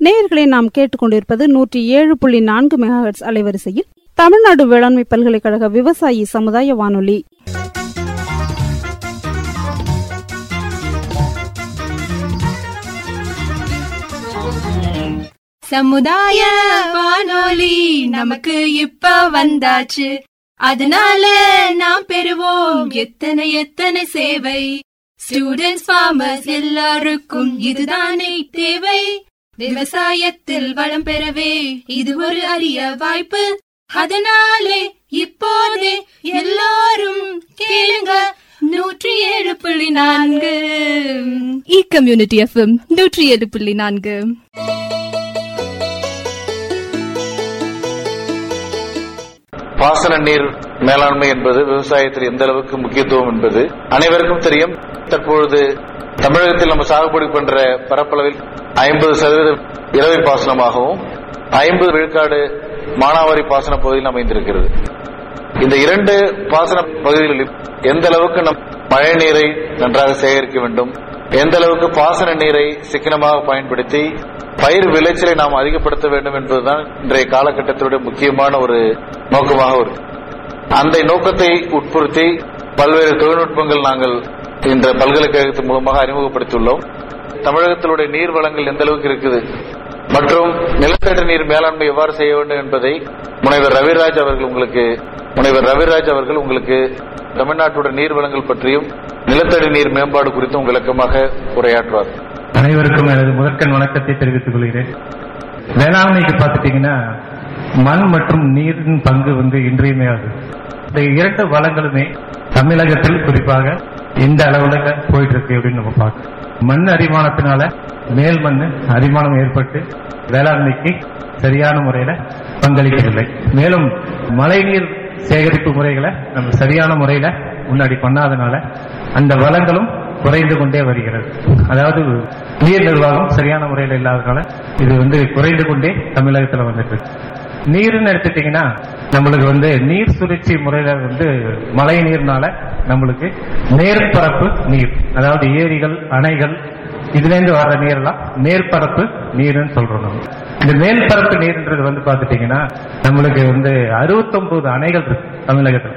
நேயர்களை நாம் கேட்டுக்கொண்டிருப்பது நூற்றி ஏழு புள்ளி நான்கு மெகாஹெட்ஸ் அலைவரிசையில் தமிழ்நாடு வேளாண்மை பல்கலைக்கழக விவசாயி சமுதாய வானொலி சமுதாய வானொலி நமக்கு இப்ப வந்தாச்சு அதனால நாம் பெறுவோம் எத்தனை எத்தனை சேவை ஸ்டூடெண்ட்ஸ் ஃபார்மர்ஸ் எல்லாருக்கும் இதுதானே தேவை விவசாயத்தில் வளம் பெறவே இது ஒரு அரிய வாய்ப்பு அதனாலே இப்போதே எல்லாரும் கேளுங்க நூற்றி ஏழு புள்ளி நான்கு இ கம்யூனிட்டி எஃப்எம் நூற்றி ஏழு புள்ளி நான்கு பாசன நீர் மேலாண்மை என்பது விவசாயத்தில் எந்த அளவுக்கு முக்கியத்துவம் என்பது அனைவருக்கும் தெரியும் தற்பொழுது தமிழகத்தில் நம்ம சாகுபடி பண்ற பரப்பளவில் ஐம்பது சதவீதம் இரவை பாசனமாகவும் ஐம்பது விழுக்காடு மானாவாரி பாசன பகுதியில் அமைந்திருக்கிறது இந்த இரண்டு பாசன பகுதிகளிலும் எந்த அளவுக்கு நம் மழை நீரை நன்றாக சேகரிக்க வேண்டும் எந்த அளவுக்கு பாசன நீரை சிக்கனமாக பயன்படுத்தி பயிர் விளைச்சலை நாம் அதிகப்படுத்த வேண்டும் என்பதுதான் இன்றைய காலகட்டத்தினுடைய முக்கியமான ஒரு நோக்கமாக இருக்கு அந்த நோக்கத்தை உட்படுத்தி பல்வேறு தொழில்நுட்பங்கள் நாங்கள் இந்த பல்கலைக்கழகத்தின் மூலமாக அறிமுகப்படுத்தியுள்ளோம் தமிழகத்தினுடைய நீர் வளங்கள் எந்த அளவுக்கு இருக்குது மற்றும் நிலத்தடி நீர் மேலாண்மை எவ்வாறு செய்ய வேண்டும் என்பதை முனைவர் ரவிராஜ் அவர்கள் உங்களுக்கு முனைவர் ரவிராஜ் அவர்கள் உங்களுக்கு தமிழ்நாட்டுடைய நீர் வளங்கள் பற்றியும் நிலத்தடி நீர் மேம்பாடு குறித்தும் விளக்கமாக உரையாற்றுவார் அனைவருக்கும் எனது முதற்கண் வணக்கத்தை தெரிவித்துக் கொள்கிறேன் வேளாண்மைக்கு பார்த்துட்டீங்கன்னா மண் மற்றும் நீரின் பங்கு வந்து இன்றியமையாது இந்த இரண்டு வளங்களுமே தமிழகத்தில் குறிப்பாக இந்த அளவுல போயிட்டு இருக்கு அப்படின்னு நம்ம பார்க்கணும் மண் அரிமானத்தினால மேல் மண் அரிமானம் ஏற்பட்டு வேளாண்மைக்கு சரியான முறையில பங்களிக்கவில்லை மேலும் மழைநீர் சேகரிப்பு முறைகளை நம்ம சரியான முறையில முன்னாடி பண்ணாதனால அந்த வளங்களும் குறைந்து கொண்டே வருகிறது அதாவது நீர் நிர்வாகம் சரியான முறையில் இல்லாதனால இது வந்து குறைந்து கொண்டே தமிழகத்தில் வந்துட்டு இருக்கு நீர்னு எடுத்துட்டீங்கன்னா நம்மளுக்கு வந்து நீர் சுழற்சி முறையில வந்து மழை நீர்னால நம்மளுக்கு மேற்பரப்பு நீர் அதாவது ஏரிகள் அணைகள் இதுல இருந்து வர்ற நீரெல்லாம் மேற்பரப்பு நீர்னு சொல்றோம் நம்ம இந்த மேற்பரப்பு நீர்ன்றது வந்து பாத்துட்டீங்கன்னா நம்மளுக்கு வந்து 69 அணைகள் இருக்கு தமிழகத்துல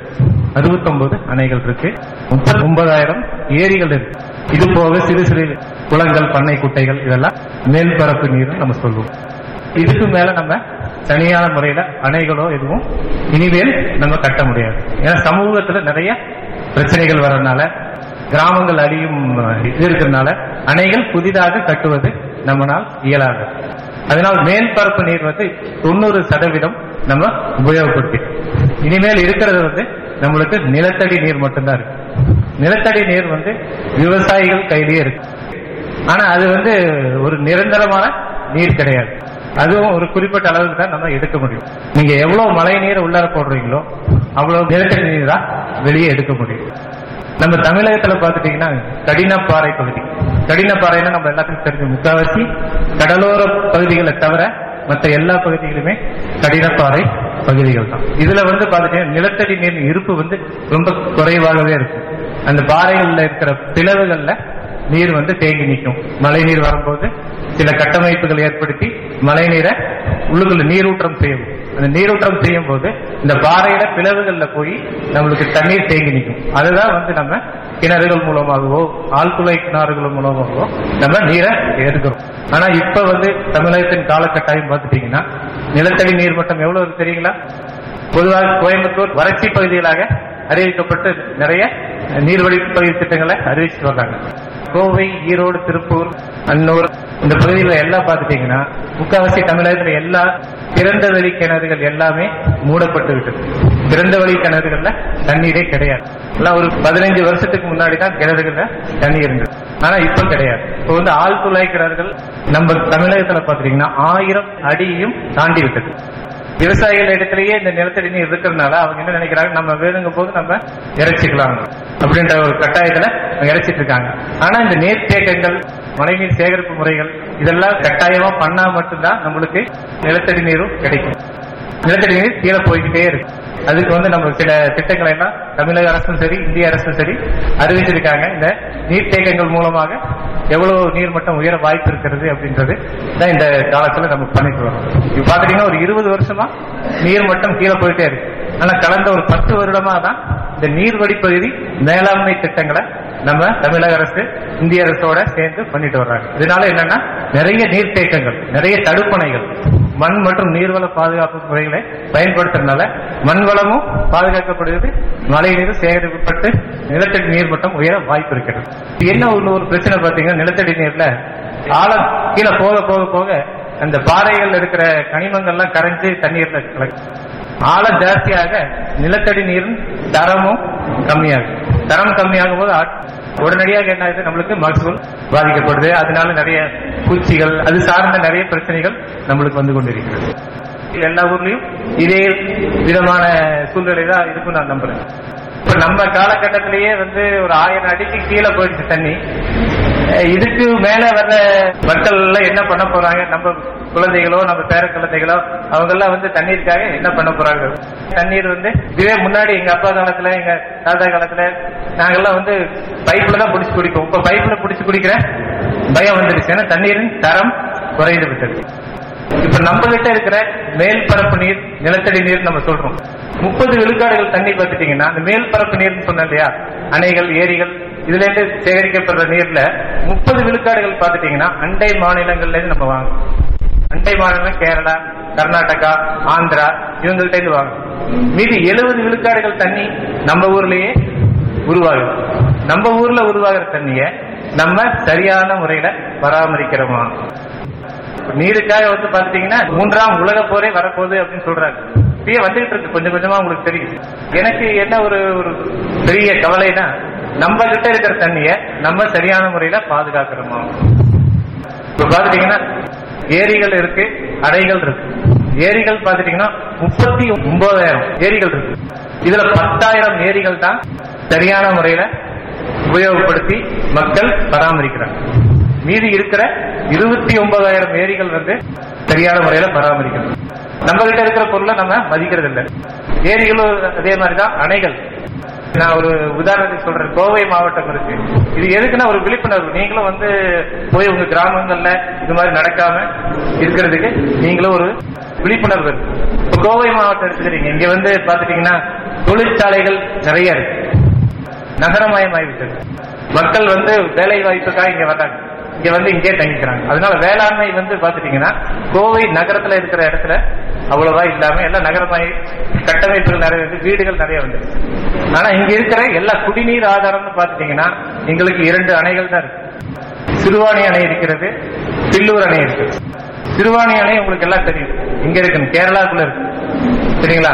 69 அணைகள் இருக்கு முப்பத்தி ஒன்பதாயிரம் ஏரிகள் இருக்கு இது போக சிறு சிறு குளங்கள் பண்ணை குட்டைகள் இதெல்லாம் மேல்பரப்பு நீர் நம்ம சொல்லுவோம் இதுக்கு மேல நம்ம தனியான முறையில அணைகளோ எதுவும் இனிமேல் நம்ம கட்ட முடியாது ஏன்னா சமூகத்துல நிறைய பிரச்சனைகள் வர்றதுனால கிராமங்கள் அழியும் இது இருக்கிறதுனால அணைகள் புதிதாக கட்டுவது நம்மளால் இயலாது அதனால் மேற்பரப்பு நீர் வந்து தொண்ணூறு சதவீதம் நம்ம உபயோகப்படுத்தி இனிமேல் இருக்கிறது வந்து நம்மளுக்கு நிலத்தடி நீர் மட்டும்தான் இருக்கு நிலத்தடி நீர் வந்து விவசாயிகள் கையிலேயே இருக்கு ஆனா அது வந்து ஒரு நிரந்தரமான நீர் கிடையாது அதுவும் ஒரு குறிப்பிட்ட அளவுக்கு தான் நம்ம எடுக்க முடியும் நீங்க எவ்வளவு மழை நீரை உள்ளார போடுறீங்களோ அவ்வளவு நிலத்தடி நீர் தான் வெளியே எடுக்க முடியும் நம்ம தமிழகத்துல பாத்துட்டீங்கன்னா கடினப்பாறை பகுதி கடினப்பாறைன்னா நம்ம எல்லாத்துக்கும் தெரிஞ்ச முக்காவாசி கடலோர பகுதிகளை தவிர மற்ற எல்லா பகுதிகளுமே கடினப்பாறை பகுதிகள் தான் இதுல வந்து பாத்துட்டீங்கன்னா நிலத்தடி நீர் இருப்பு வந்து ரொம்ப குறைவாகவே இருக்கும் அந்த பாறைகள்ல இருக்கிற பிளவுகள்ல நீர் வந்து தேங்கி நிற்கும் மழை நீர் வரும்போது சில கட்டமைப்புகள் ஏற்படுத்தி மழை நீரை உள்ளுக்குள்ள நீரூற்றம் செய்யும் அந்த நீரூற்றம் செய்யும் போது இந்த பாறையில பிளவுகள்ல போய் நம்மளுக்கு தண்ணீர் தேங்கி நிற்கும் அதுதான் வந்து நம்ம கிணறுகள் மூலமாகவோ ஆழ்துளை கிணறுகள் மூலமாகவோ நம்ம நீரை எடுக்கிறோம் ஆனா இப்ப வந்து தமிழகத்தின் காலகட்டாயம் பார்த்துட்டீங்கன்னா நிலத்தடி நீர் மட்டம் எவ்வளவு இருக்கு தெரியுங்களா பொதுவாக கோயம்புத்தூர் வறட்சி பகுதிகளாக அறிவிக்கப்பட்டு நிறைய நீர்வழி பகுதி திட்டங்களை அறிவிச்சு வர்றாங்க கோவை ஈரோடு திருப்பூர் அன்னூர் இந்த பகுதிகளில் எல்லாம் பார்த்துட்டீங்கன்னா முக்காவாசி தமிழகத்தில் எல்லா திறந்த வெளி கிணறுகள் எல்லாமே மூடப்பட்டு விட்டது திறந்த வெளி கிணறுகள்ல தண்ணீரே கிடையாது எல்லாம் ஒரு பதினைஞ்சு வருஷத்துக்கு முன்னாடி தான் கிணறுகள்ல தண்ணி இருந்தது ஆனா இப்ப கிடையாது இப்போ வந்து ஆழ்துளை கிணறுகள் நம்ம தமிழகத்துல பாத்தீங்கன்னா ஆயிரம் அடியையும் தாண்டி விட்டது விவசாயிகள் இடத்திலேயே இந்த நிலத்தடி நீர் இருக்கிறதுனால அவங்க என்ன நினைக்கிறாங்க நம்ம வேணுங்க போது நம்ம இறைச்சிக்கலாம் அப்படின்ற ஒரு கட்டாயத்துல இறைச்சிட்டு இருக்காங்க ஆனா இந்த நீர்த்தேக்கங்கள் மழைநீர் சேகரிப்பு முறைகள் இதெல்லாம் கட்டாயமா பண்ணா மட்டும்தான் நம்மளுக்கு நிலத்தடி நீரும் கிடைக்கும் நிலத்தடி நீர் கீழே போய்கிட்டே இருக்கு அதுக்கு வந்து நம்ம சில திட்டங்களை எல்லாம் தமிழக அரசும் சரி இந்திய அரசும் சரி அறிவிச்சிருக்காங்க இந்த நீர்த்தேக்கங்கள் மூலமாக எவ்வளவு நீர்மட்டம் உயர வாய்ப்பு இருக்கிறது அப்படின்றது தான் இந்த காலத்துல நம்ம பண்ணிட்டு வரோம் இப்ப பாத்தீங்கன்னா ஒரு இருபது வருஷமா நீர்மட்டம் கீழே போயிட்டே இருக்கு ஆனா கடந்த ஒரு பத்து வருடமா தான் இந்த நீர்வழி பகுதி மேலாண்மை திட்டங்களை நம்ம தமிழக அரசு இந்திய அரசோட சேர்ந்து பண்ணிட்டு வர்றாங்க இதனால என்னன்னா நிறைய நீர்த்தேக்கங்கள் நிறைய தடுப்பணைகள் மண் மற்றும் நீர்வள பாதுகாப்பு முறைகளை பயன்படுத்துறதுனால மண் வளமும் பாதுகாக்கப்படுகிறது மழை நீர் சேகரிக்கப்பட்டு நிலத்தடி நீர் மட்டம் உயர வாய்ப்பு இருக்கிறது இது என்ன ஒரு ஒரு பிரச்சனை பாத்தீங்கன்னா நிலத்தடி நீர்ல ஆழம் கீழே போக போக போக அந்த பாறைகள் இருக்கிற கனிமங்கள்லாம் கரைஞ்சு தண்ணீர்ல கலக்கும் ஆழம் ஜாஸ்தியாக நிலத்தடி நீரின் தரமும் கம்மியாகும் தரம் கம்மியாகும் போது ஆட்- உடனடியாக என்ன ஆகுது நம்மளுக்கு மகசூல் பாதிக்கப்படுது அதனால நிறைய பூச்சிகள் அது சார்ந்த நிறைய பிரச்சனைகள் நம்மளுக்கு வந்து கொண்டிருக்கிறது எல்லா ஊர்லயும் இதே விதமான சூழ்நிலை தான் இருக்கும் நான் நம்புறேன் இப்ப நம்ம காலகட்டத்திலேயே வந்து ஒரு ஆயிரம் அடிக்கு கீழே போயிடுச்சு தண்ணி அஹ் இதுக்கு மேல வர்ற மக்கள் எல்லாம் என்ன பண்ண போறாங்க நம்ம குழந்தைகளோ நம்ம பேர குழந்தைகளோ அவங்க எல்லாம் வந்து தண்ணீருக்காக என்ன பண்ண போறாங்க தண்ணீர் வந்து இதுவே முன்னாடி எங்க அப்பா காலத்துல எங்க தாத்தா காலத்துல நாங்கெல்லாம் வந்து பைப்ல தான் பிடிச்சு குடிப்போம் இப்ப பைப்ல பிடிச்சு குடிக்கிற பயம் வந்துடுச்சு ஏன்னா தண்ணீரின் தரம் குறைந்து விட்டது இப்ப நம்ம கிட்ட இருக்கிற மேல் பரப்பு நீர் நிலத்தடி நீர் நம்ம சொல்றோம் முப்பது விழுக்காடுகள் தண்ணி பார்த்துட்டீங்கன்னா அந்த மேல் பரப்பு நீர்னு சொன்னேன் இல்லையா அணைகள் ஏரிகள் இதுல இருந்து சேகரிக்கப்படுற நீர்ல முப்பது விழுக்காடுகள் பார்த்துட்டீங்கன்னா அண்டை மாநிலங்கள்ல இருந்து நம்ம வாங்குறோம் அண்டை மாநிலம் கேரளா கர்நாடகா ஆந்திரா இவங்கள்ட்ட இருந்து வாங்குறோம் மீதி எழுபது விழுக்காடுகள் தண்ணி நம்ம ஊர்லயே உருவாகுது நம்ம ஊர்ல உருவாகிற தண்ணிய நம்ம சரியான முறையில பராமரிக்கிறோமா இப்ப நீருக்காக வந்து பாத்துட்டீங்கன்னா மூன்றாம் உலக போரே வரப்போகுது அப்படின்னு சொல்றாங்க இப்பயே வந்துகிட்டு இருக்கு கொஞ்சம் கொஞ்சமா உங்களுக்கு தெரியும் எனக்கு என்ன ஒரு ஒரு பெரிய கவலைனா நம்ம கிட்ட இருக்கிற தண்ணிய நம்ம சரியான முறையில பாதுகாக்கிறோமா இப்ப பாத்துட்டீங்கன்னா ஏரிகள் இருக்கு அணைகள் இருக்கு ஏரிகள் பாத்துட்டீங்கன்னா முப்பத்தி ஒன்பதாயிரம் ஏரிகள் இருக்கு இதுல பத்தாயிரம் ஏரிகள் தான் சரியான முறையில உபயோகப்படுத்தி மக்கள் பராமரிக்கிறாங்க மீதி இருக்கிற இருபத்தி ஒன்பதாயிரம் ஏரிகள் வந்து சரியான முறையில பராமரிக்கணும் நம்ம கிட்ட இருக்கிற பொருளை நம்ம மதிக்கிறது இல்லை ஏரிகளும் அதே மாதிரிதான் அணைகள் நான் ஒரு உதாரணத்துக்கு சொல்றேன் கோவை மாவட்டம் இருக்கு இது எதுக்குன்னா ஒரு விழிப்புணர்வு நீங்களும் வந்து போய் உங்க கிராமங்கள்ல இது மாதிரி நடக்காம இருக்கிறதுக்கு நீங்களும் ஒரு விழிப்புணர்வு இருக்கு இப்ப கோவை மாவட்டம் எடுத்துக்கிறீங்க இங்க வந்து பாத்துட்டீங்கன்னா தொழிற்சாலைகள் நிறைய இருக்கு நகரமயமாகிவிட்டது மக்கள் வந்து வேலை வாய்ப்புக்காக இங்க வர்றாங்க இங்க வந்து இங்கே தங்கிக்கிறாங்க அதனால வேளாண்மை வந்து பாத்துட்டீங்கன்னா கோவை நகரத்துல இருக்கிற இடத்துல அவ்வளவா இல்லாம எல்லாம் நகரமாய் கட்டமைப்புகள் நிறைய இருக்கு வீடுகள் நிறைய வந்து ஆனா இங்க இருக்கிற எல்லா குடிநீர் ஆதாரம்னு பாத்துட்டீங்கன்னா எங்களுக்கு இரண்டு அணைகள் தான் இருக்கு சிறுவாணி அணை இருக்கிறது பில்லூர் அணை இருக்கு சிறுவாணி அணை உங்களுக்கு எல்லாம் தெரியும் இங்க இருக்கு கேரளாக்குள்ள இருக்கு சரிங்களா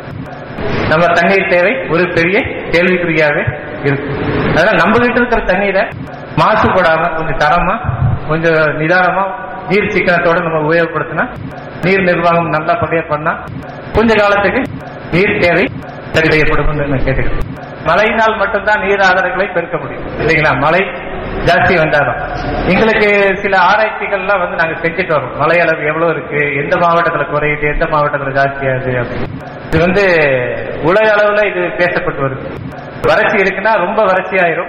நம்ம தண்ணீர் தேவை ஒரு பெரிய கேள்விக்குறியாவே இருக்கு அதனால நம்ம கிட்ட இருக்கிற தண்ணீரை மாசுபடாம கொஞ்சம் தரமா கொஞ்சம் நிதானமா நீர் சிக்கனத்தோட நம்ம உபயோகப்படுத்தினா நீர் நிர்வாகம் நல்லா படியா பண்ணா கொஞ்ச காலத்துக்கு நீர் தேவை சரி செய்யப்படும் நான் கேட்டுக்கிறேன் மழையினால் மட்டும்தான் நீர் ஆதாரங்களை பெருக்க முடியும் இல்லைங்களா மழை ஜாஸ்தி வந்தாலும் எங்களுக்கு சில ஆராய்ச்சிகள்லாம் வந்து நாங்க செஞ்சுட்டு வரோம் மழை அளவு எவ்வளவு இருக்கு எந்த மாவட்டத்துல குறையுது எந்த மாவட்டத்துல ஜாஸ்தியாகுது அப்படின்னு இது வந்து உலக அளவுல இது பேசப்பட்டு வருது வறட்சி இருக்குன்னா ரொம்ப வறட்சி ஆயிரும்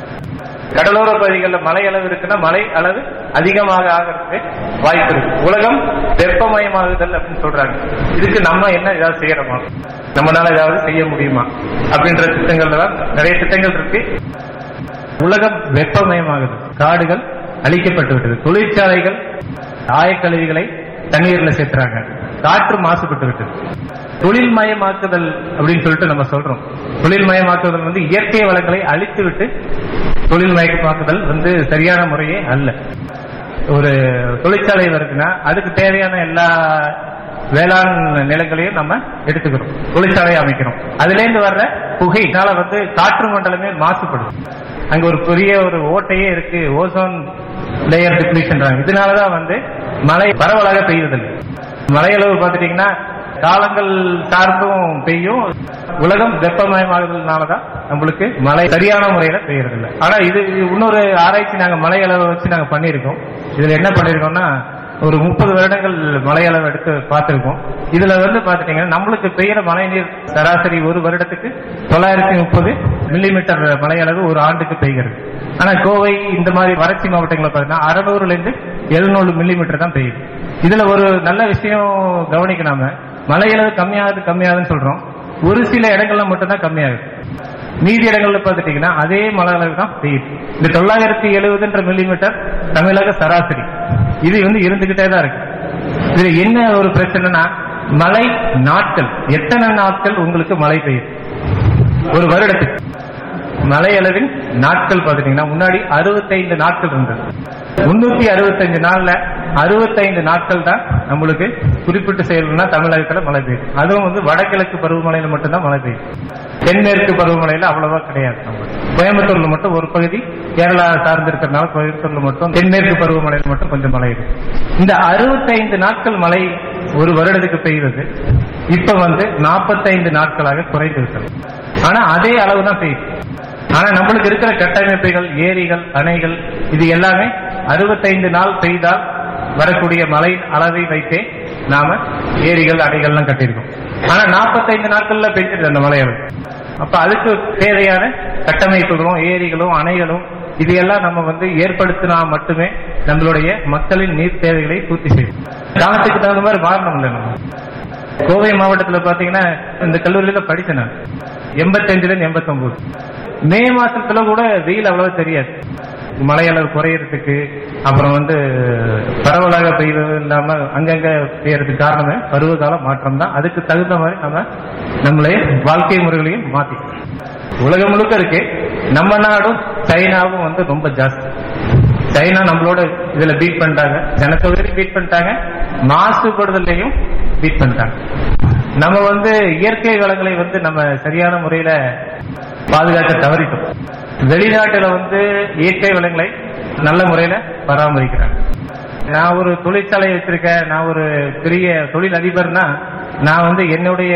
கடலோர பகுதிகளில் மழை அளவு இருக்குன்னா மழை அளவு அதிகமாக ஆகிறதுக்கு வாய்ப்பு இருக்கு உலகம் வெப்பமயமாகுதல் அப்படின்னு சொல்றாங்க இதுக்கு நம்ம என்ன ஏதாவது செய்யறோமா நம்மளால ஏதாவது செய்ய முடியுமா அப்படின்ற திட்டங்கள்ல தான் நிறைய திட்டங்கள் இருக்கு உலகம் வெப்பமயமாகுது காடுகள் அழிக்கப்பட்டு விட்டது தொழிற்சாலைகள் ஆயக்கழிவுகளை தண்ணீர்ல சேர்த்துறாங்க காற்று மாசுபட்டு விட்டது தொழில்மயமாக்குதல் அப்படின்னு சொல்லிட்டு நம்ம சொல்றோம் தொழில்மயமாக்குதல் வந்து இயற்கை வளங்களை அழித்து விட்டு தொழில்மயமாக்குதல் வந்து சரியான முறையே அல்ல ஒரு தொழிற்சாலை வருதுன்னா அதுக்கு தேவையான எல்லா வேளாண் நிலங்களையும் நம்ம எடுத்துக்கிறோம் தொழிற்சாலையை அமைக்கிறோம் அதுல இருந்து வர்ற புகைனால வந்து காற்று மண்டலமே மாசுபடும் அங்க ஒரு பெரிய ஒரு ஓட்டையே இருக்கு ஓசோன் லேயர் டிப்ளீஷன் இதனாலதான் வந்து மழை பரவலாக பெய்வதில்லை மழையளவு பார்த்துட்டீங்கன்னா காலங்கள் சார்ந்தும் பெய்யும் உலகம் வெப்பமயமாகுதல்னாலதான் நம்மளுக்கு மழை சரியான முறையில பெய்யறதில்லை ஆனா இது இது இன்னொரு ஆராய்ச்சி நாங்க மழை அளவை வச்சு நாங்க பண்ணியிருக்கோம் இதுல என்ன பண்ணிருக்கோம்னா ஒரு முப்பது வருடங்கள் மழை அளவு எடுத்து பார்த்திருக்கோம் இதுல வந்து பாத்துட்டீங்கன்னா நம்மளுக்கு பெய்யற மழை நீர் சராசரி ஒரு வருடத்துக்கு தொள்ளாயிரத்தி முப்பது மில்லிமீட்டர் மழை அளவு ஒரு ஆண்டுக்கு பெய்கிறது ஆனா கோவை இந்த மாதிரி வறட்சி மாவட்டங்களை பார்த்தீங்கன்னா அறுநூறுல இருந்து எழுநூறு மில்லிமீட்டர் தான் பெய்யுது இதுல ஒரு நல்ல விஷயம் கவனிக்க நாம மழை அளவு கம்மியாகுது கம்மியாகுதுன்னு சொல்றோம் ஒரு சில இடங்கள்ல மட்டும் தான் கம்மியாகுது மீதி இடங்கள்ல பார்த்துட்டீங்கன்னா அதே மழை அளவு தான் பெய்யுது இந்த தொள்ளாயிரத்தி எழுபதுன்ற மில்லிமீட்டர் தமிழக சராசரி இது வந்து இருந்துகிட்டே தான் இருக்கு இதுல என்ன ஒரு பிரச்சனைனா மழை நாட்கள் எத்தனை நாட்கள் உங்களுக்கு மழை பெய்யுது ஒரு வருடத்துக்கு மழை அளவின் நாட்கள் பார்த்துட்டீங்கன்னா முன்னாடி அறுபத்தைந்து நாட்கள் இருந்தது முன்னூத்தி அறுபத்தஞ்சு நாள்ல அறுபத்தைந்து நாட்கள் தான் நம்மளுக்கு குறிப்பிட்டு செயல்னா தமிழகத்துல மழை பெய்யுது அதுவும் வந்து வடகிழக்கு பருவமழையில மட்டும்தான் மழை பெய்யுது தென்மேற்கு பருவமழையில அவ்வளவா கிடையாது நம்மளுக்கு. கோயம்புத்தூர்ல மட்டும் ஒரு பகுதி கேரளா சார்ந்து இருக்கிறதுனால கோயம்புத்தூர்ல மட்டும் தென்மேற்கு பருவமழையில மட்டும் கொஞ்சம் மழை இருக்கு இந்த அறுபத்தைந்து நாட்கள் மழை ஒரு வருடத்துக்கு பெய்வது இப்ப வந்து நாற்பத்தைந்து நாட்களாக குறைந்து விட்டது ஆனா அதே அளவு தான் பெய்யுது ஆனா நம்மளுக்கு இருக்கிற கட்டமைப்புகள் ஏரிகள் அணைகள் இது எல்லாமே அறுபத்தைந்து நாள் பெய்தால் வரக்கூடிய மழை அளவை வைத்தே நாம ஏரிகள் அணைகள்லாம் கட்டியிருக்கோம் ஆனா நாற்பத்தைந்து நாட்கள்ல பெய்ஞ்சிருது அந்த மழை அளவு அப்ப அதுக்கு தேவையான கட்டமைப்புகளும் ஏரிகளும் அணைகளும் இது எல்லாம் நம்ம வந்து ஏற்படுத்தினா மட்டுமே நம்மளுடைய மக்களின் நீர் தேவைகளை பூர்த்தி செய்யும் காலத்துக்கு தகுந்த மாதிரி மாறணும் இல்லை நம்ம கோவை மாவட்டத்துல பாத்தீங்கன்னா இந்த கல்லூரியில படிச்சேன் நான் எண்பத்தஞ்சுல இருந்து எண்பத்தொன்பது மே மாசத்துல கூட வெயில் அவ்வளவு தெரியாது மழை அளவு குறையறதுக்கு அப்புறம் வந்து பரவலாக பெய்வது இல்லாம அங்கங்க பெய்யறதுக்கு காரணமே பருவகால மாற்றம் தான் அதுக்கு தகுந்த மாதிரி நம்ம நம்மளே வாழ்க்கை முறைகளையும் மாத்தி உலகம் முழுக்க இருக்கு நம்ம நாடும் சைனாவும் வந்து ரொம்ப ஜாஸ்தி சைனா நம்மளோட இதுல பீட் பண்ணிட்டாங்க ஜனத்தொகையிலும் பீட் பண்ணிட்டாங்க மாசுபடுதலையும் பீட் பண்ணிட்டாங்க நம்ம வந்து இயற்கை வளங்களை வந்து நம்ம சரியான முறையில பாதுகாக்க தவறிட்டோம் வெளிநாட்டுல வந்து இயற்கை வளங்களை நல்ல முறையில பராமரிக்கிறாங்க நான் ஒரு தொழிற்சாலை வச்சிருக்கேன் நான் ஒரு பெரிய தொழில் அதிபர்னா நான் வந்து என்னுடைய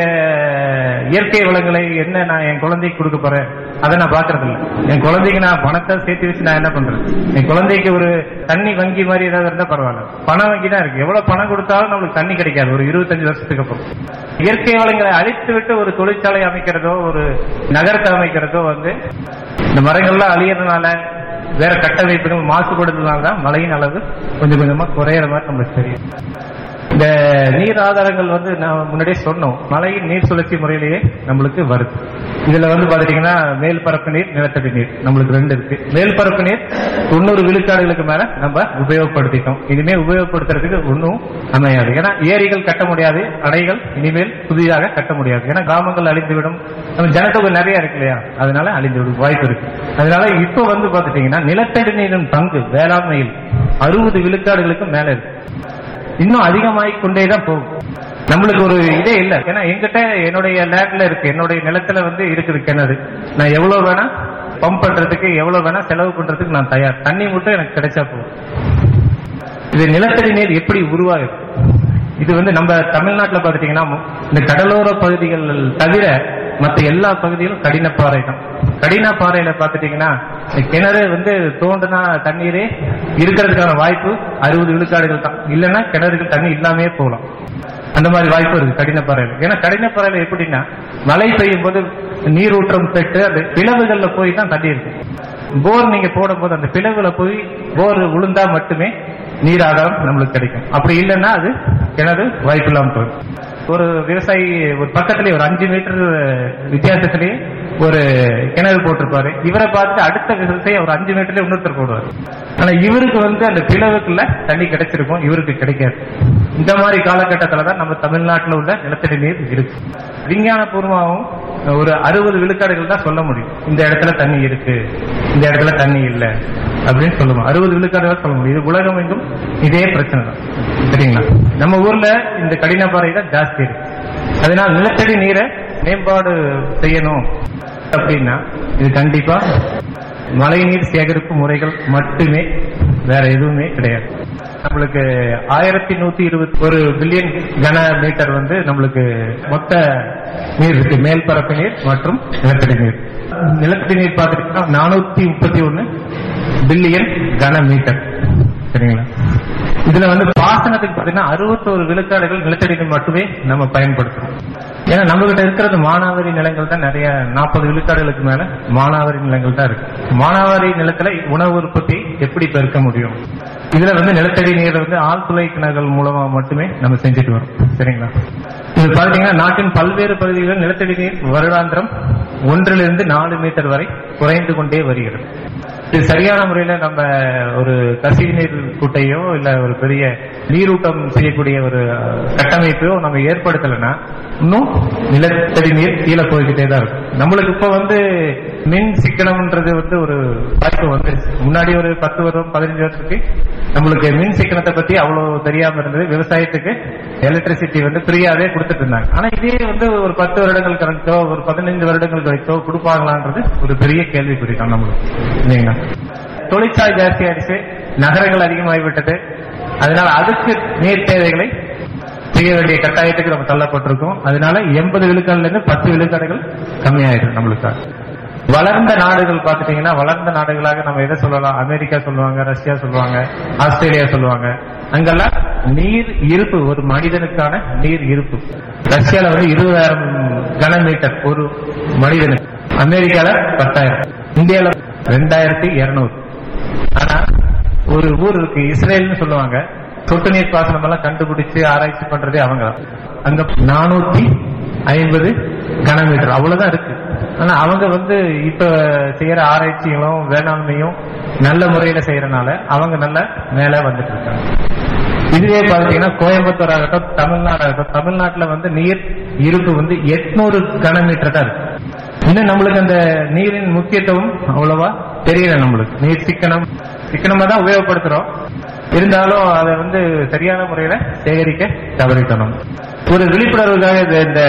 இயற்கை வளங்களை என்ன நான் என் குழந்தைக்கு கொடுக்க போறேன் அதை நான் பாக்குறது இல்ல என் குழந்தைக்கு நான் பணத்தை சேர்த்து வச்சு நான் என்ன பண்றேன் என் குழந்தைக்கு ஒரு தண்ணி வங்கி மாதிரி ஏதாவது இருந்தா பரவாயில்ல பணம் வங்கி தான் இருக்கு எவ்வளவு பணம் கொடுத்தாலும் நம்மளுக்கு தண்ணி கிடைக்காது ஒரு இருபத்தஞ்சு வருஷத்துக்கு அப்புறம் இயற்கை வளங்களை அழித்து விட்டு ஒரு தொழிற்சாலை அமைக்கிறதோ ஒரு நகரத்தை அமைக்கிறதோ வந்து இந்த மரங்கள்லாம் அழியறதுனால வேற கட்டமைப்புகள் மாசுபடுறதுனால தான் மழையின் அளவு கொஞ்சம் கொஞ்சமா குறையிற மாதிரி நம்மளுக்கு தெரியும் இந்த நீர் ஆதாரங்கள் வந்து நான் முன்னாடியே சொன்னோம் மழையின் நீர் சுழற்சி முறையிலேயே நம்மளுக்கு வருது இதுல வந்து பாத்தீங்கன்னா மேல் பரப்பு நீர் நிலத்தடி நீர் நம்மளுக்கு ரெண்டு இருக்கு மேல் பரப்பு நீர் தொண்ணூறு விழுக்காடுகளுக்கு மேல நம்ம உபயோகப்படுத்திட்டோம் இனிமே உபயோகப்படுத்துறதுக்கு ஒன்றும் அமையாது ஏன்னா ஏரிகள் கட்ட முடியாது அணைகள் இனிமேல் புதிதாக கட்ட முடியாது ஏன்னா கிராமங்கள் அழிந்துவிடும் நம்ம ஜனத்தொகை நிறைய இருக்கு இல்லையா அதனால அழிந்துவிடும் வாய்ப்பு இருக்கு அதனால இப்போ வந்து பாத்துட்டீங்கன்னா நிலத்தடி நீரின் பங்கு வேளாண்மையில் அறுபது விழுக்காடுகளுக்கு மேல இருக்கு இன்னும் அதிகமாகிக் கொண்டே தான் போகும் நம்மளுக்கு ஒரு இதே இல்ல ஏன்னா எங்கிட்ட என்னுடைய லேண்ட்ல இருக்கு என்னுடைய நிலத்துல வந்து இருக்குது கிணறு நான் எவ்வளவு வேணா பம்ப் பண்றதுக்கு எவ்வளவு வேணா செலவு பண்றதுக்கு நான் தயார் தண்ணி மட்டும் எனக்கு கிடைச்சா போதும் இது நிலத்தடி நீர் எப்படி உருவாகுது இது வந்து நம்ம தமிழ்நாட்டில் பார்த்துட்டீங்கன்னா இந்த கடலோர பகுதிகள் தவிர மற்ற எல்லா பகுதிகளும் கடினப்பாறை தான் கடினப்பாறையில பார்த்துட்டீங்கன்னா இந்த கிணறு வந்து தோண்டுனா தண்ணீரே இருக்கிறதுக்கான வாய்ப்பு அறுபது விழுக்காடுகள் தான் இல்லைன்னா கிணறுக்கு தண்ணி இல்லாமே போகலாம் அந்த மாதிரி வாய்ப்பு இருக்கு கடினப்பாறையில ஏன்னா கடினப்பாறையில எப்படின்னா மழை பெய்யும் போது நீரூற்றம் பெற்று அந்த பிளவுகள்ல போய் தான் தண்ணி இருக்கு போர் நீங்க போடும்போது அந்த பிளவுல போய் போர் உளுந்தா மட்டுமே நீர் ஆதாரம் நம்மளுக்கு கிடைக்கும் அப்படி இல்லைன்னா அது கிணறு வாய்ப்பு இல்லாம போயிடும் ஒரு விவசாயி ஒரு பக்கத்துலயே ஒரு அஞ்சு மீட்டர் வித்தியாசத்திலேயே ஒரு கிணறு போட்டிருப்பாரு இவரை பார்த்து அடுத்த விவசாயி ஒரு அஞ்சு மீட்டர்ல இன்னொருத்தர் போடுவார் ஆனா இவருக்கு வந்து அந்த பிளவுக்குள்ள தண்ணி கிடைச்சிருக்கும் இவருக்கு கிடைக்காது இந்த மாதிரி காலகட்டத்துல தான் நம்ம தமிழ்நாட்டில் உள்ள நிலத்தடி நீர் இருக்கு விஞ்ஞான பூர்வமாகவும் ஒரு அறுபது விழுக்காடுகள் தான் சொல்ல முடியும் இந்த இடத்துல தண்ணி இருக்கு இந்த இடத்துல தண்ணி இல்ல அப்படின்னு சொல்லுவோம் அறுபது விழுக்காடுகள் சொல்ல முடியும் இது உலகம் எங்கும் இதே பிரச்சனை தான் சரிங்களா நம்ம ஊர்ல இந்த கடினப்பாறை தான் ஜாஸ்தி இருக்கு அதனால நிலத்தடி நீரை மேம்பாடு செய்யணும் அப்படின்னா இது கண்டிப்பா மழைநீர் சேகரிப்பு முறைகள் மட்டுமே வேற எதுவுமே கிடையாது நம்மளுக்கு ஆயிரத்தி நூத்தி இருபத்தி ஒரு பில்லியன் கன மீட்டர் வந்து நம்மளுக்கு மொத்த நீர் இருக்கு மேல்பரப்பு நீர் மற்றும் நிலத்தடி நீர் நிலத்தடி நீர் பார்த்துட்டீங்கன்னா நானூத்தி முப்பத்தி ஒன்னு பில்லியன் கன மீட்டர் சரிங்களா இதுல வந்து பாசனத்துக்கு பாத்தீங்கன்னா அறுபத்தோரு விழுக்காடுகள் நிலத்தடி நீர் மட்டுமே நம்ம பயன்படுத்துறோம் ஏன்னா நம்ம கிட்ட இருக்கிறது மானாவாரி நிலங்கள் தான் நிறைய நாற்பது விழுக்காடுகளுக்கு மேல மானாவாரி நிலங்கள் தான் இருக்கு மானாவாரி நிலத்துல உணவு உற்பத்தி எப்படி பெருக்க முடியும் இதுல வந்து நிலத்தடி நீர் வந்து ஆழ்துளை கிணறுகள் மூலமா மட்டுமே நம்ம செஞ்சுட்டு வரோம் சரிங்களா இது பாத்தீங்கன்னா நாட்டின் பல்வேறு பகுதிகளில் நிலத்தடி நீர் வருடாந்திரம் ஒன்றிலிருந்து நாலு மீட்டர் வரை குறைந்து கொண்டே வருகிறது இது சரியான முறையில நம்ம ஒரு கசிவு நீர் குட்டையோ இல்ல ஒரு பெரிய நீரூட்டம் செய்யக்கூடிய ஒரு கட்டமைப்பையோ நம்ம ஏற்படுத்தலைன்னா இன்னும் நிலத்தடி நீர் கீழே போய்கிட்டே தான் இருக்கும் நம்மளுக்கு இப்ப வந்து மின் சிக்கனம்ன்றது வந்து ஒரு வாய்ப்பு வந்துருச்சு முன்னாடி ஒரு பத்து வருடம் பதினஞ்சு வருஷத்துக்கு நம்மளுக்கு மின் சிக்கனத்தை பத்தி அவ்வளவு தெரியாம இருந்தது விவசாயத்துக்கு எலக்ட்ரிசிட்டி வந்து ஃப்ரீயாவே கொடுத்துட்டு இருந்தாங்க ஆனா இதே வந்து ஒரு பத்து வருடங்கள் கழிச்சோ ஒரு பதினைந்து வருடங்கள் கழிச்சோ கொடுப்பாங்களான்றது ஒரு பெரிய கேள்விக்குறி தான் நம்மளுக்கு இல்லைங்களா தொழிற்சாலை ஜாஸ்தி ஆயிடுச்சு நகரங்கள் அதிகமாகிவிட்டது அதனால அதுக்கு நீர் தேவைகளை செய்ய வேண்டிய கட்டாயத்துக்கு நம்ம தள்ளப்பட்டிருக்கோம் அதனால எண்பது விழுக்காடுல இருந்து பத்து விழுக்காடுகள் கம்மியாயிடும் நம்மளுக்கு வளர்ந்த நாடுகள் பாத்துட்டீங்கன்னா வளர்ந்த நாடுகளாக நம்ம எதை சொல்லலாம் அமெரிக்கா சொல்லுவாங்க ரஷ்யா சொல்லுவாங்க ஆஸ்திரேலியா சொல்லுவாங்க அங்கெல்லாம் நீர் இருப்பு ஒரு மனிதனுக்கான நீர் இருப்பு ரஷ்யால வந்து இருபதாயிரம் கனமீட்டர் ஒரு மனிதனுக்கு அமெரிக்கால பத்தாயிரம் இந்தியால ரெண்டாயிரத்தி இருநூறு ஆனா ஒரு ஊர் இருக்கு இஸ்ரேல்னு சொல்லுவாங்க சொட்டு நீர் பாசனம் எல்லாம் கண்டுபிடிச்சு ஆராய்ச்சி பண்றதே அவங்க தான். அங்க நானூத்தி ஐம்பது கனமீட்டர் அவ்வளவுதான் இருக்கு ஆனா அவங்க வந்து இப்ப செய்யற ஆராய்ச்சிகளும் வேளாண்மையும் நல்ல முறையில செய்யறனால அவங்க நல்ல மேல வந்துட்டு இருக்காங்க இதுவே பாத்தீங்கன்னா கோயம்புத்தூர் ஆகட்டும் தமிழ்நாடு ஆகட்டும் தமிழ்நாட்டுல வந்து நீர் இருப்பு வந்து எட்நூறு கனமீட்டர் தான் இருக்கு இன்னும் நம்மளுக்கு அந்த நீரின் முக்கியத்துவம் அவ்வளவா தெரியல நம்மளுக்கு நீர் சிக்கனம் சிக்கனமா தான் உபயோகப்படுத்துறோம் இருந்தாலும் அதை வந்து சரியான முறையில சேகரிக்க தவறிட்டணும் ஒரு விழிப்புணர்வுக்காக இது இந்த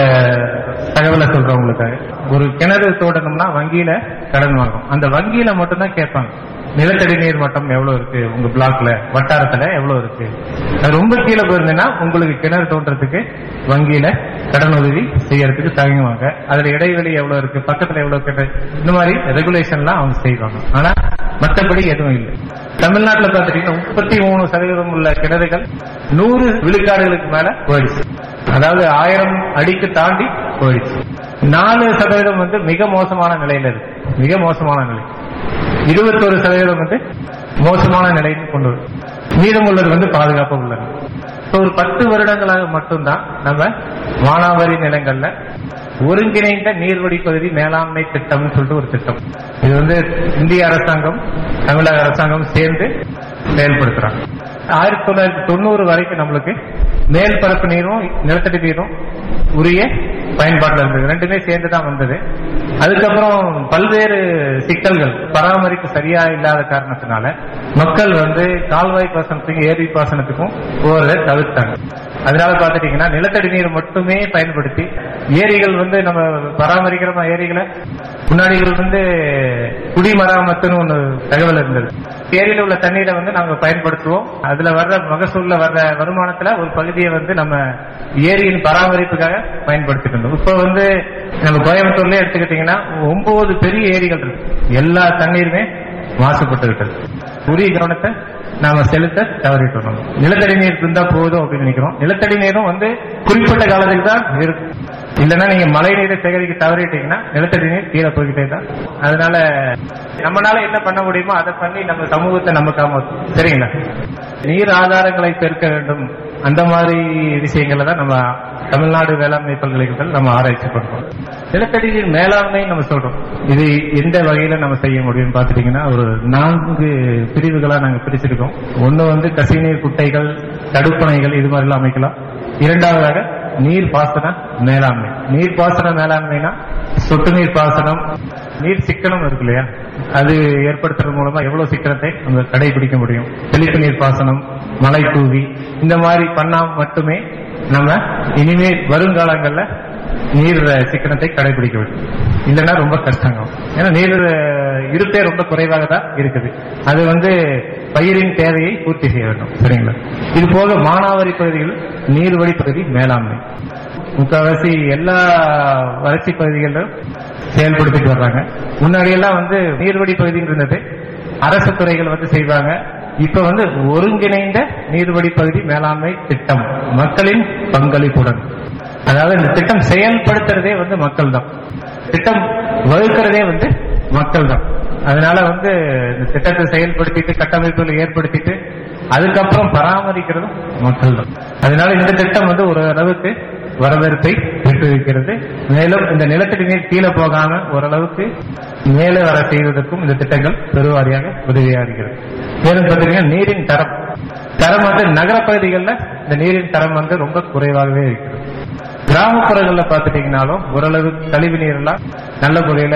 தகவலை சொல்றேன் உங்களுக்காக ஒரு கிணறு தோண்டணும்னா வங்கியில கடன் வாங்கும் அந்த வங்கியில மட்டும்தான் கேட்பாங்க நிலத்தடி நீர் மட்டம் எவ்வளவு இருக்கு உங்க பிளாக்ல வட்டாரத்துல எவ்வளவு இருக்கு அது ரொம்ப கீழே போயிருந்தேன்னா உங்களுக்கு கிணறு தோன்றதுக்கு வங்கியில கடன் உதவி செய்யறதுக்கு தயங்குவாங்க அதுல இடைவெளி எவ்வளவு இருக்கு பக்கத்துல எவ்வளவு கிணறு இந்த மாதிரி ரெகுலேஷன்லாம் அவங்க செய்வாங்க ஆனா மற்றபடி எதுவும் இல்லை தமிழ்நாட்டுல பாத்துட்டீங்கன்னா முப்பத்தி மூணு சதவீதம் உள்ள கிணறுகள் நூறு விழுக்காடுகளுக்கு மேல போயிடுச்சு அதாவது ஆயிரம் அடிக்கு தாண்டி போயிடுச்சு நாலு சதவீதம் வந்து மிக மோசமான நிலையில இருக்கு மிக மோசமான நிலை இருபத்தொரு சதவீதம் வந்து மோசமான நிலைக்கு கொண்டு வரும் மீதம் உள்ளது வந்து பாதுகாப்பு உள்ளது இப்ப ஒரு பத்து வருடங்களாக மட்டும்தான் நம்ம வானாவரி நிலங்கள்ல ஒருங்கிணைந்த நீர்வழி பகுதி மேலாண்மை திட்டம்னு சொல்லிட்டு ஒரு திட்டம் இது வந்து இந்திய அரசாங்கம் தமிழக அரசாங்கம் சேர்ந்து செயல்படுத்துறாங்க ஆயிரத்தி தொள்ளாயிரத்தி தொண்ணூறு வரைக்கும் நம்மளுக்கு மேல் பரப்பு நீரும் நிலத்தடி நீரும் உரிய பயன்பாட்டில் இருந்தது ரெண்டுமே சேர்ந்து தான் வந்தது அதுக்கப்புறம் பல்வேறு சிக்கல்கள் பராமரிப்பு சரியா இல்லாத காரணத்தினால மக்கள் வந்து கால்வாய் பாசனத்துக்கும் ஏரி பாசனத்துக்கும் போறதை தவிர்த்தாங்க அதனால பாத்துட்டீங்கன்னா நிலத்தடி நீர் மட்டுமே பயன்படுத்தி ஏரிகள் வந்து நம்ம பராமரிக்கிறோமா ஏரிகளை முன்னாடிகள் வந்து குடிமராமத்துன்னு ஒண்ணு தகவல் இருந்தது ஏரியில உள்ள தண்ணீரை வந்து நாங்க பயன்படுத்துவோம் அதுல வர்ற மகசூல்ல வர்ற வருமானத்துல ஒரு பகுதியை வந்து நம்ம ஏரியின் பராமரிப்புக்காக பயன்படுத்திட்டு இருந்தோம் இப்ப வந்து நம்ம கோயம்புத்தூர்ல எடுத்துக்கிட்டீங்கன்னா ஒன்பது பெரிய ஏரிகள் இருக்கு எல்லா தண்ணீருமே மாசுபட்டு விட்டது உரிய கவனத்தை நாம செலுத்த தவறிட்டோம் நம்ம. நிலத்தடி நீர் இருந்தா போதும் அப்படின்னு நினைக்கிறோம் நிலத்தடி நீரும் வந்து குறிப்பிட்ட காலத்துக்கு தான் இருக்கும் இல்லைன்னா நீங்க மழை நீரை சேகரிக்க தவறிட்டீங்கன்னா நிலத்தடி நீர் கீழே போய்கிட்டே தான் அதனால நம்மளால என்ன பண்ண முடியுமோ அதை பண்ணி நம்ம சமூகத்தை நமக்காம சரிங்களா நீர் ஆதாரங்களை பெருக்க வேண்டும் அந்த மாதிரி விஷயங்களை தான் நம்ம தமிழ்நாடு வேளாண்மை பல்கலைக்கழகத்தில் நம்ம ஆராய்ச்சி பண்றோம் நிலத்தடி நீர் மேலாண்மை நம்ம சொல்றோம் இது எந்த வகையில நம்ம செய்ய முடியும்னு பாத்துட்டீங்கன்னா ஒரு நான்கு பிரிவுகளா நாங்க பிரிச்சிருக்கோம் ஒண்ணு வந்து கசிநீர் குட்டைகள் தடுப்பணைகள் இது மாதிரி எல்லாம் அமைக்கலாம் இரண்டாவதாக நீர் பாசன மேலாண்மை நீர் பாசன மேலாண்மைனா சொட்டு நீர் பாசனம் நீர் சிக்கனம் இருக்கு இல்லையா அது ஏற்படுத்துறது மூலமா எவ்வளவு சிக்கனத்தை நம்ம கடைபிடிக்க முடியும் தெளிப்பு நீர் பாசனம் மழை தூவி இந்த மாதிரி பண்ணா மட்டுமே நம்ம இனிமே வருங்காலங்கள்ல நீர் சிக்கனத்தை கடைபிடிக்க வேண்டும் இல்லைன்னா ரொம்ப கஷ்டங்க ஏன்னா நீர் இருப்பே ரொம்ப குறைவாக தான் இருக்குது அது வந்து பயிரின் தேவையை பூர்த்தி செய்ய வேண்டும் சரிங்களா இது போக மானாவாரி பகுதிகள் நீர்வழி பகுதி மேலாண்மை முக்கால்வாசி எல்லா வறட்சி பகுதிகளிலும் செயல்படுத்திட்டு வர்றாங்க முன்னாடி எல்லாம் வந்து நீர்வழி பகுதின்னு இருந்தது அரசு துறைகள் வந்து செய்வாங்க இப்ப வந்து ஒருங்கிணைந்த நீர்வழி பகுதி மேலாண்மை திட்டம் மக்களின் பங்களிப்புடன் அதாவது இந்த திட்டம் செயல்படுத்துறதே வந்து மக்கள் தான் திட்டம் வகுக்கிறதே வந்து மக்கள் தான் அதனால வந்து இந்த திட்டத்தை செயல்படுத்திட்டு கட்டமைப்புகளை ஏற்படுத்திட்டு அதுக்கப்புறம் பராமரிக்கிறதும் மக்கள் தான் அதனால இந்த திட்டம் வந்து ஒரு அளவுக்கு வரவேற்பை பெற்றிருக்கிறது மேலும் இந்த நிலத்தடி நீர் கீழே போகாம ஓரளவுக்கு மேலே வர செய்வதற்கும் இந்த திட்டங்கள் பெருவாரியாக உதவியாக இருக்கிறது மேலும் பார்த்தீங்கன்னா நீரின் தரம் தரம் வந்து நகர பகுதிகளில் இந்த நீரின் தரம் வந்து ரொம்ப குறைவாகவே இருக்கிறது கிராமப்புறங்கள்ல பாத்துட்டீங்கன்னாலும் ஓரளவு கழிவு நீர் எல்லாம் நல்ல முறையில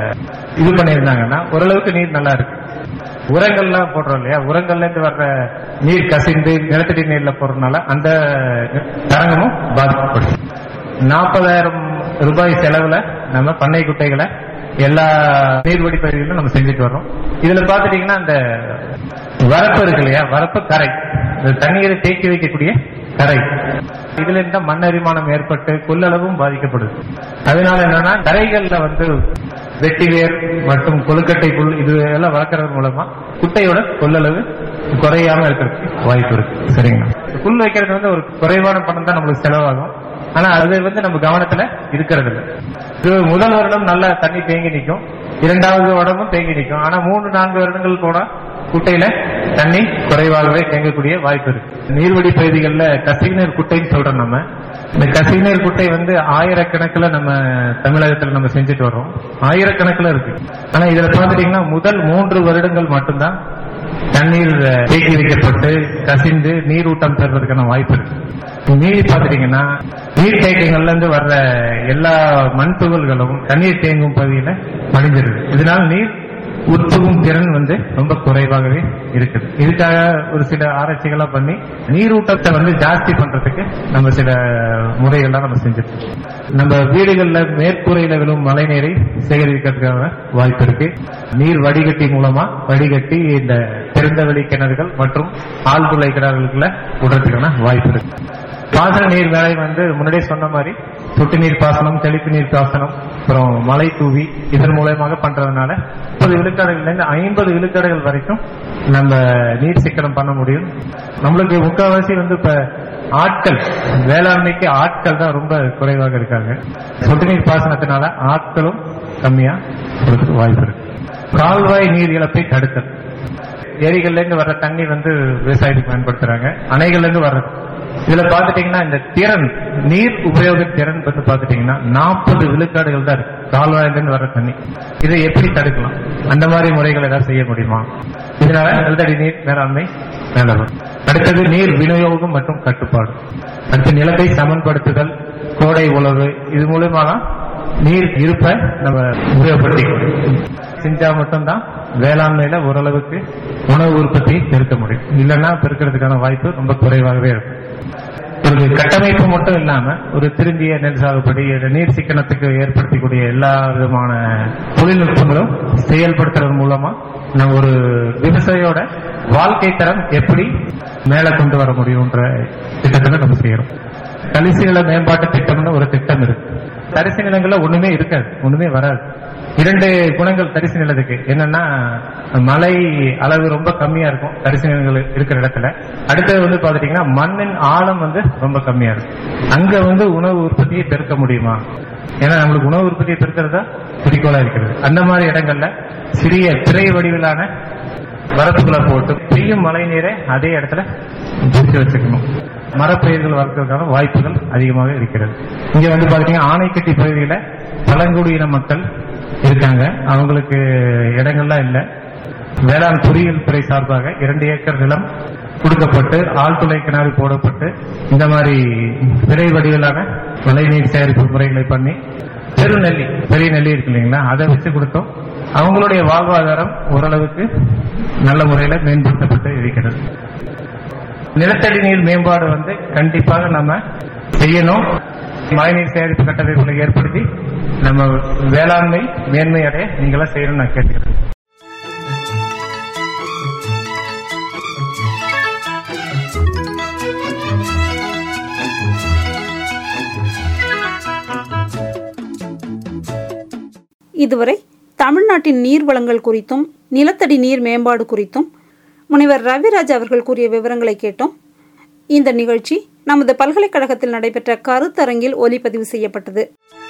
இது பண்ணியிருந்தாங்கன்னா ஓரளவுக்கு நீர் நல்லா இருக்கு உரங்கள்லாம் போடுறோம் இல்லையா உரங்கள்ல இருந்து வர்ற நீர் கசிந்து நிலத்தடி நீர்ல போடுறதுனால அந்த தரங்கமும் பாதிக்கப்படுது நாற்பதாயிரம் ரூபாய் செலவுல நம்ம பண்ணை குட்டைகளை எல்லா நீர்வடி பகுதிகளிலும் நம்ம செஞ்சுட்டு வர்றோம் இதுல பாத்துட்டீங்கன்னா அந்த வரப்பு இருக்கு இல்லையா வரப்பு கரை இந்த தண்ணீரை தேக்கி வைக்கக்கூடிய கரை இதுல இருந்த மண் அரிமானம் ஏற்பட்டு கொள்ளளவும் பாதிக்கப்படுது அதனால என்னன்னா கரைகள்ல வந்து வெட்டிவேர் மற்றும் கொழுக்கட்டை புல் இது எல்லாம் வளர்க்கறது மூலமா குட்டையோட கொள்ளளவு குறையாம இருக்கிறதுக்கு வாய்ப்பு இருக்கு சரிங்களா புல் வைக்கிறது வந்து ஒரு குறைவான பணம் தான் நம்மளுக்கு செலவாகும் ஆனா அது வந்து நம்ம கவனத்துல இருக்கிறது இல்லை இது முதல் வருடம் நல்லா தண்ணி தேங்கி நிற்கும் இரண்டாவது வருடமும் தேங்கி நிற்கும் ஆனா மூன்று நான்கு வருடங்கள் போனா குட்டையில தண்ணி குறைவாகவே தேங்கக்கூடிய வாய்ப்பு இருக்கு நீர்வழி பகுதிகளில் கசிநீர் குட்டைன்னு சொல்றோம் நம்ம இந்த கசிநீர் குட்டை வந்து ஆயிரக்கணக்கில் நம்ம தமிழகத்துல நம்ம செஞ்சுட்டு வர்றோம் ஆயிரக்கணக்கில் இருக்கு ஆனா இதுல பாத்துட்டீங்கன்னா முதல் மூன்று வருடங்கள் மட்டும்தான் தண்ணீர் தேக்கி வைக்கப்பட்டு கசிந்து நீரூட்டம் பெறுவதற்கான வாய்ப்பு இருக்கு மீறி பாத்துட்டீங்கன்னா நீர்த்தேக்கங்கள்ல இருந்து வர்ற எல்லா மண் துகள்களும் தண்ணீர் தேங்கும் பகுதியில மடிஞ்சிருது இதனால நீர் உட்புகும் திறன் வந்து ரொம்ப குறைவாகவே இருக்குது இதுக்காக ஒரு சில ஆராய்ச்சிகள்லாம் பண்ணி நீரூட்டத்தை வந்து ஜாஸ்தி பண்றதுக்கு நம்ம சில முறைகள்லாம் நம்ம செஞ்சுட்டு நம்ம வீடுகள்ல மேற்கூரையில விழும் மழை நீரை சேகரிக்கிறதுக்கான வாய்ப்பு இருக்கு நீர் வடிகட்டி மூலமா வடிகட்டி இந்த திறந்தவெளி கிணறுகள் மற்றும் ஆழ்துளை கிணறுகளுக்குள்ள விடுறதுக்கான வாய்ப்பு இருக்கு பாசன நீர் வேலை வந்து முன்னாடியே சொன்ன மாதிரி சொட்டு நீர் பாசனம் தெளிப்பு நீர் பாசனம் அப்புறம் மழை தூவி இதன் மூலயமாக பண்றதுனால முப்பது விழுக்காடுகள்ல இருந்து ஐம்பது விழுக்காடுகள் வரைக்கும் நம்ம நீர் சிக்கனம் பண்ண முடியும் நம்மளுக்கு முக்கால்வாசி வந்து இப்ப ஆட்கள் வேளாண்மைக்கு ஆட்கள் தான் ரொம்ப குறைவாக இருக்காங்க சொட்டு நீர் பாசனத்தினால ஆட்களும் கம்மியா கொடுக்க வாய்ப்பு இருக்கு கால்வாய் நீர் இழப்பை தடுத்தல் ஏரிகள்ல இருந்து வர்ற தண்ணி வந்து விவசாயத்துக்கு பயன்படுத்துறாங்க அணைகள்ல இருந்து வர்றது இதுல பாத்துட்டீங்கன்னா இந்த திறன் நீர் உபயோக திறன் வந்து பாத்துட்டீங்கன்னா நாற்பது விழுக்காடுகள் தான் இருக்கு கால்வாயில இருந்து வர்ற தண்ணி இதை எப்படி தடுக்கலாம் அந்த மாதிரி முறைகள் ஏதாவது செய்ய முடியுமா இதனால நிலத்தடி நீர் மேலாண்மை மேல வரும் அடுத்தது நீர் விநியோகம் மற்றும் கட்டுப்பாடு அடுத்து நிலத்தை சமன்படுத்துதல் கோடை உழவு இது மூலமா தான் நீர் இருப்ப நம்ம உபயோகப்படுத்திக்கணும் செஞ்சா மட்டும்தான் வேளாண்மையில ஓரளவுக்கு உணவு உற்பத்தியை பெருக்க முடியும் இல்லைன்னா பெருக்கிறதுக்கான வாய்ப்பு ரொம்ப குறைவாகவே இருக்கும் ஒரு கட்டமைப்பு மட்டும் இல்லாம ஒரு திருந்திய நெல் சாகுபடி நீர் சிக்கனத்துக்கு ஏற்படுத்தக்கூடிய எல்லா விதமான தொழில்நுட்பங்களும் செயல்படுத்துறது மூலமா நம்ம ஒரு விவசாயியோட வாழ்க்கை தரம் எப்படி மேல கொண்டு வர முடியும்ன்ற திட்டத்துல நம்ம செய்யறோம் தரிசு நில மேம்பாட்டு திட்டம்னு ஒரு திட்டம் இருக்கு தரிசு நிலங்கள்ல ஒண்ணுமே இருக்காது ஒண்ணுமே வராது இரண்டு குணங்கள் தரிசு நிலத்துக்கு என்னன்னா மழை அளவு ரொம்ப கம்மியா இருக்கும் தரிசு நிலங்கள் இருக்கிற இடத்துல அடுத்தது வந்து பாத்துட்டீங்கன்னா மண்ணின் ஆழம் வந்து ரொம்ப கம்மியா இருக்கும் அங்க வந்து உணவு உற்பத்தியை பெருக்க முடியுமா ஏன்னா நம்மளுக்கு உணவு உற்பத்தியை பெருக்கிறதா குறிக்கோளா இருக்கிறது அந்த மாதிரி இடங்கள்ல சிறிய திரை வடிவிலான வரப்புகளை போட்டு பெய்யும் மழை நீரை அதே இடத்துல பிடிச்சு வச்சுக்கணும் மரப்பயிர்கள் வளர்க்கறதுக்கான வாய்ப்புகள் அதிகமாக இருக்கிறது இங்க வந்து பாத்தீங்கன்னா ஆணைக்கட்டி பகுதியில பழங்குடியின மக்கள் இருக்காங்க அவங்களுக்கு இடங்கள்லாம் இல்ல வேளாண் பொறியியல் துறை சார்பாக இரண்டு ஏக்கர் நிலம் கொடுக்கப்பட்டு ஆழ்துளை கிணறு போடப்பட்டு இந்த மாதிரி விரை வடிவிலான மழைநீர் சேகரிப்பு முறைகளை பண்ணி பெரு நெல்லி பெரிய நெல்லி இருக்கு இல்லைங்களா அதை வச்சு கொடுத்தோம் அவங்களுடைய வாழ்வாதாரம் ஓரளவுக்கு நல்ல முறையில மேம்படுத்தப்பட்டு இருக்கிறது நிலத்தடி நீர் மேம்பாடு வந்து கண்டிப்பாக நம்ம செய்யணும் மழைநீர் சேகரிப்பு கட்டமைப்புகளை ஏற்படுத்தி நம்ம வேளாண்மை மேன்மை அடைய நீங்களாம் செய்யணும்னு நான் கேட்டுக்கிறேன் இதுவரை தமிழ்நாட்டின் நீர் வளங்கள் குறித்தும் நிலத்தடி நீர் மேம்பாடு குறித்தும் முனைவர் ரவிராஜ் அவர்கள் கூறிய விவரங்களை கேட்டோம் இந்த நிகழ்ச்சி நமது பல்கலைக்கழகத்தில் நடைபெற்ற கருத்தரங்கில் ஒலிப்பதிவு செய்யப்பட்டது